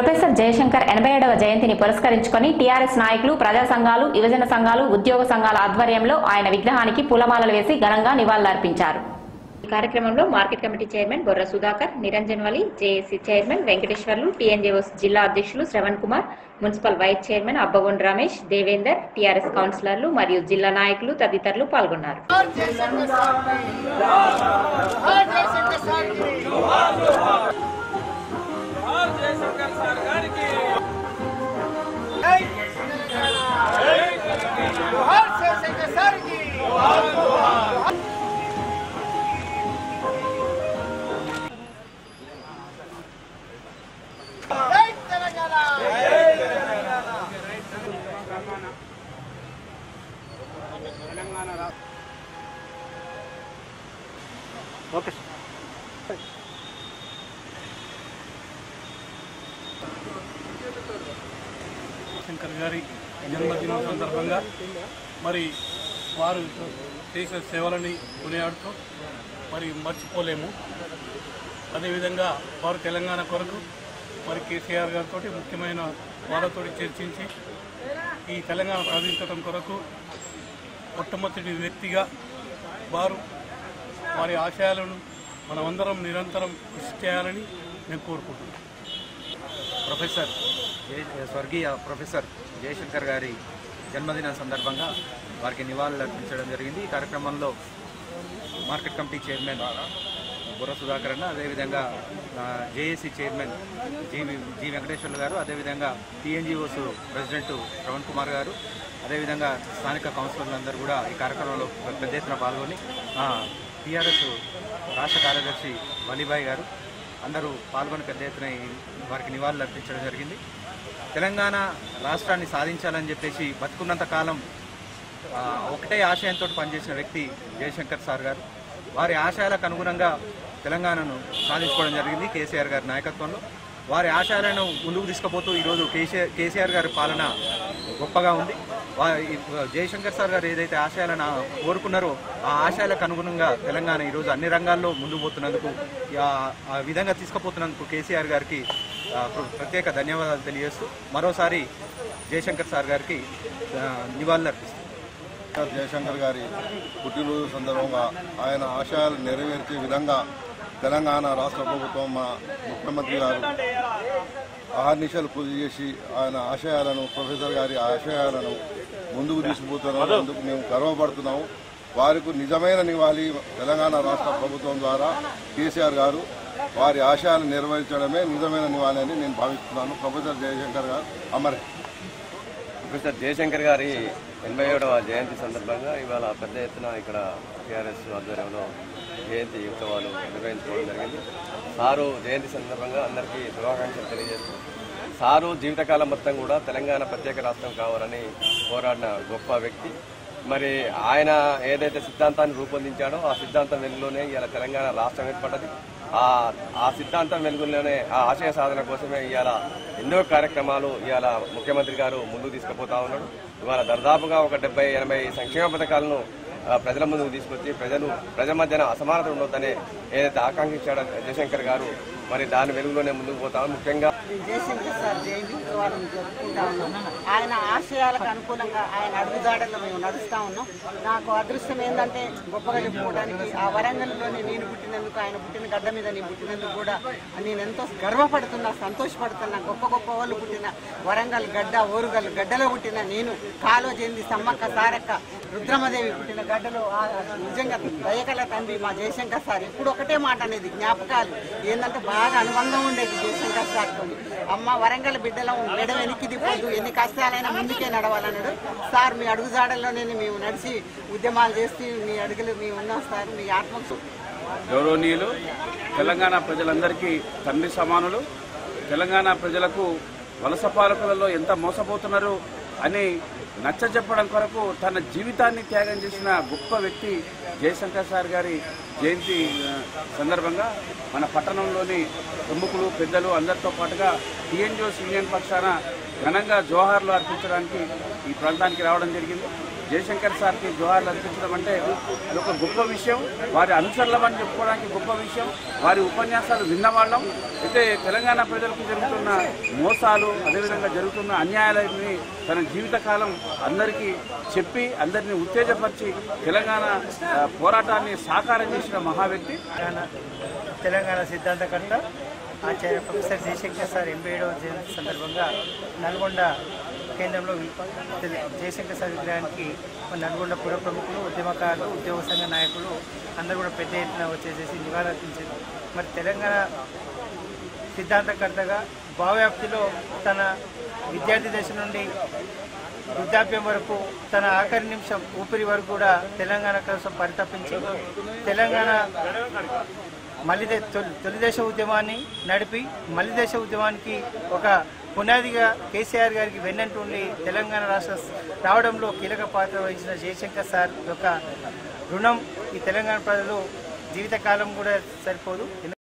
professor Jayashankar ఎనభై ఏడవ జయంతిని పురస్కరించుకొని టీఆర్ఎస్ నాయకులు ప్రజా సంఘాలు యువజన సంఘాలు ఉద్యోగ సంఘాల ఆధ్వర్యంలో ఆయన విగ్రహానికి పూలమాలలు వేసి ఘనంగా నివాళులర్పించారు ఈ కార్యక్రమంలో market committee chairman Borra Sudhakar Niranjan Vali JAC chairman Venkateswarlu TNGOs జిల్లా అధ్యక్షులు Shravan Kumar municipal vice chairman Abbagond Ramesh Devender TRS కౌన్సిలర్లు మరియు జిల్లా నాయకులు తదితరులు పాల్గొన్నారు శంకర్ గారి జన్మదినం సందర్భంగా మరి వారు చేసిన సేవలని కొనియాడుతూ మరి మర్చిపోలేము అదేవిధంగా వారు తెలంగాణ కొరకు మరి కేసీఆర్ గారితో ముఖ్యమైన వారితో చర్చించి ఈ తెలంగాణ సాధించడం కొరకు మొట్టమొదటి వ్యక్తిగా వారు వారి ఆశయాలను మనమందరం నిరంతరం కృషి చేయాలని నేను కోరుకుంటున్నాను ప్రొఫెసర్ జయ స్వర్గీయ ప్రొఫెసర్ జయశంకర్ గారి జన్మదినం సందర్భంగా వారికి నివాళులు అర్పించడం జరిగింది ఈ కార్యక్రమంలో మార్కెట్ కమిటీ చైర్మన్ బుర్ర సుధాకర్ అన్న అదేవిధంగా JAC chairman G G Venkateswarlu గారు అదేవిధంగా టీఎన్జిఓస్ ప్రెసిడెంట్ శ్రవణ్ కుమార్ గారు అదేవిధంగా స్థానిక కౌన్సిలర్లు అందరూ కూడా ఈ కార్యక్రమంలో పెద్ద ఎత్తున పాల్గొని టీఆర్ఎస్ రాష్ట్ర కార్యదర్శి వలీబాయ్ గారు అందరూ పాల్గొని పెద్ద ఎత్తున ఈ- వారికి నివాళులు అర్పించడం జరిగింది తెలంగాణ రాష్ట్రాన్ని సాధించాలని చెప్పేసి బతుకున్నంత కాలం ఆ, ఒకటే ఆశయంతో పనిచేసిన వ్యక్తి జయశంకర్ సార్ గారు వారి ఆశయాలకు అనుగుణంగా తెలంగాణను సాధించుకోవడం జరిగింది కేసీఆర్ గారి నాయకత్వంలో వారి ఆశయాలను ముందుకు తీసుకుపోతూ ఈరోజు కేసీఆర్ కేసీఆర్ గారి పాలన గొప్పగా ఉంది వా- ఈ జయశంకర్ సార్ గారు ఏదైతే ఆశయాలను కోరుకున్నారో ఆ ఆశయాలకు అనుగుణంగా తెలంగాణ ఈరోజు అన్ని రంగాల్లో ముందుకు పోతున్నందుకు ఆ- ఆ విధంగా తీసుకుపోతున్నందుకు కేసీఆర్ గారికి ఆ, ప్ర- ప్రత్యేక ధన్యవాదాలు తెలియజేస్తూ మరోసారి జయశంకర్ సార్ గారికి ఆ, నివాళులు అర్పిస్తాం డాక్టర్ జయశంకర్ గారి పుట్టినరోజు సందర్భంగా ఆయన ఆశయాలు నెరవేర్చే విధంగా తెలంగాణ రాష్ట్ర ప్రభుత్వం మా ముఖ్యమంత్రి గారు అహర్నిశలు కృషి చేసి ఆయన ఆశయాలను ప్రొఫెసర్ గారి ఆశయాలను ముందుకు తీసుకుపోతున్నారు అందుకు మేము గర్వపడుతున్నాము వారికి నిజమైన నివాళి తెలంగాణ రాష్ట్ర ప్రభుత్వం ద్వారా కేసీఆర్ గారు వారి ఆశయాలు నెరవేర్చడమే నిజమైన నివాళి అని నేను భావిస్తున్నాను ప్రొఫెసర్ జయశంకర్ గారు అమరే ప్రొఫెసర్ జయశంకర్ గారి ఎనభై ఏడవ జయంతి సందర్భంగా ఇవాళ పెద్ద ఎత్తున ఇక్కడ టీఆర్ఎస్ ఆధ్వర్యంలో జయంతి ఉత్సవాలు నిర్వహించుకోవడం జరిగింది సారు జయంతి సందర్భంగా అందరికీ శుభాకాంక్షలు తెలియజేస్తూ సారు జీవితకాలం మొత్తం కూడా తెలంగాణ ప్రత్యేక రాష్ట్రం కావాలని పోరాడిన గొప్ప వ్యక్తి మరి ఆయన ఏదైతే సిద్ధాంతాన్ని రూపొందించాడో ఆ సిద్ధాంతం వెలుగులోనే ఇవాళ తెలంగాణ రాష్ట్రం ఏర్పడ్డది ఆ ఆ సిద్ధాంతం వెలుగులోనే ఆ ఆశయ సాధన కోసమే ఇవాళ ఎన్నో కార్యక్రమాలు ఇవాళ ముఖ్యమంత్రి గారు ముందుకు తీసుకుపోతా ఉన్నాడు ఇవాళ దర్దాపుగా ఒక డెబ్బై ఎనభై సంక్షేమ పథకాలను ఆ, ప్రజల ముందుకు తీసుకొచ్చి ప్రజలు ప్రజల మధ్యన అసమానత ఉండొద్దనే ఏదైతే ఆకాంక్షించాడో జయశంకర్ గారు మరి దాని వెలుగులోనే ముందుకు పోతాం ముఖ్యంగా జయశంకర్ సార్ జయంతి ఉత్సవాలను జరుపుకుంటా ఉన్నాం ఆయన ఆశయాలకు అనుకూలంగా ఆయన అడుగుదాడల్లో మేము నడుస్తూ ఉన్నాం నాకు అదృష్టం ఏంటంటే గొప్పగా చెప్పుకోవడానికి ఆ వరంగల్లోనే నేను పుట్టినందుకు ఆయన పుట్టిన గడ్డ మీద నేను పుట్టినందుకు కూడా నేను ఎంతో గర్వపడుతున్నా సంతోషపడుతున్నా గొప్ప గొప్ప వాళ్ళు పుట్టిన వరంగల్ గడ్డ ఓరుగల్ గడ్డలో పుట్టిన నేను కాలో చెంది సమ్మక్క సారక్క రుద్రమదేవి పుట్టిన గడ్డలో ఆ నిజంగా దయకల తండ్రి మా జయశంకర్ సార్ ఎప్పుడు ఒకటే మాట అనేది జ్ఞాపకాలు ఏంటంటే బాగా అనుబంధం ఉండేది జయశంకర్ సార్తో అమ్మ వరంగల్ బిడ్డలో మెడ వెనక్కి దిప్పొద్దు ఎన్ని కష్టాలైనా ముందుకే నడవాలన్నాడు సార్ మీ అడుగుజాడల్లోనే మేము నడిచి ఉద్యమాలు చేసి మీ అడుగులు మేము ఉన్నాం సార్ మీ ఆత్మకు గౌరవనీయులు తెలంగాణ ప్రజలందరికీ తండ్రి సమానులు తెలంగాణ ప్రజలకు వలస పాలకులలో ఎంత మోసపోతున్నారు అని నచ్చ చెప్పడం కొరకు తన జీవితాన్ని త్యాగం చేసిన గొప్ప వ్యక్తి జయశంకర్ సార్ గారి జయంతి ఆ, సందర్భంగా మన పట్టణంలోని ప్రముఖులు పెద్దలు అందరితో పాటుగా టీఎన్జిఓస్ యూనియన్ పక్షాన ఘనంగా జోహార్లు అర్పించడానికి ఈ ప్రాంతానికి రావడం జరిగింది జయశంకర్ సార్కి జోహార్లు అర్పించడం అంటే అది ఒక గొప్ప విషయం వారి అనుసరలమని చెప్పుకోవడానికి గొప్ప విషయం వారి ఉపన్యాసాలు విన్నవాళ్ళం అయితే తెలంగాణ ప్రజలకు జరుగుతున్న మోసాలు అదేవిధంగా జరుగుతున్న అన్యాయాలని తన జీవితకాలం అందరికీ చెప్పి అందరినీ ఉత్తేజపరిచి తెలంగాణ ఆ, పోరాటాన్ని సాకారం చేసిన మహా వ్యక్తి తెలంగాణ తెలంగాణ సిద్ధాంతకర్త ఆచార్య ప్రొఫెసర్ జయశంకర్ సార్ ఎనభై ఏడవ జయంతి సందర్భంగా నల్గొండ కేంద్రంలో తెల- జయశంకర్ సార్ విగ్రహానికి మన నల్గొండ పుర ప్రముఖులు ఉద్యమకారులు ఉద్యోగ సంఘ నాయకులు అందరూ కూడా పెద్ద ఎత్తున వచ్చేసేసి నివాళులర్పించారు మరి తెలంగాణ సిద్ధాంతకర్తగా భావవ్యాప్తిలో తన విద్యార్థి దశ నుండి వృద్ధాప్యం వరకు తన ఆఖరి నిమిషం ఊపిరి వరకు కూడా తెలంగాణ కోసం పరితపించి తెలంగాణ మళ్ళీ దే- తొలి- తొలిదేశ ఉద్యమాన్ని నడిపి మళ్ళీ దేశ ఉద్యమానికి ఒక పునాదిగా కేసీఆర్ గారికి వెన్నంటుండి తెలంగాణ రాష్ట్ర రావడంలో కీలక పాత్ర వహించిన జయశంకర్ సార్ యొక్క రుణం ఈ తెలంగాణ ప్రజలు జీవితకాలం కూడా సరిపోదు